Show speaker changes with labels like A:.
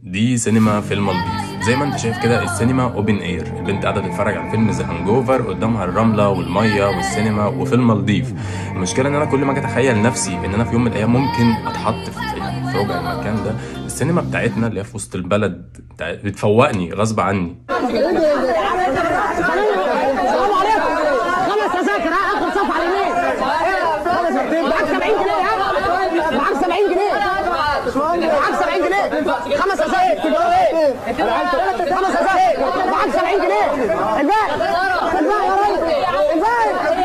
A: دي سينما في المالديف زي ما انت شايف كده السينما اوبن اير البنت قاعده تتفرج على فيلم ذا هانجوفر قدامها الرمله والميه والسينما وفي المالديف المشكله ان انا كل ما اجي اتخيل نفسي ان انا في يوم من الايام ممكن اتحط في يعني في ربع المكان ده السينما بتاعتنا اللي هي في وسط البلد بتاع- بتفوقني غصب عني
B: السلام عليكم خمس تذاكر ها اخر صف على اليمين معاك 70 جنيه ها معاك 70 جنيه معاك 70 جنيه خمس تذاكر خمس تذاكر معاك 70 جنيه الباقي الباقي يا ريس الباقي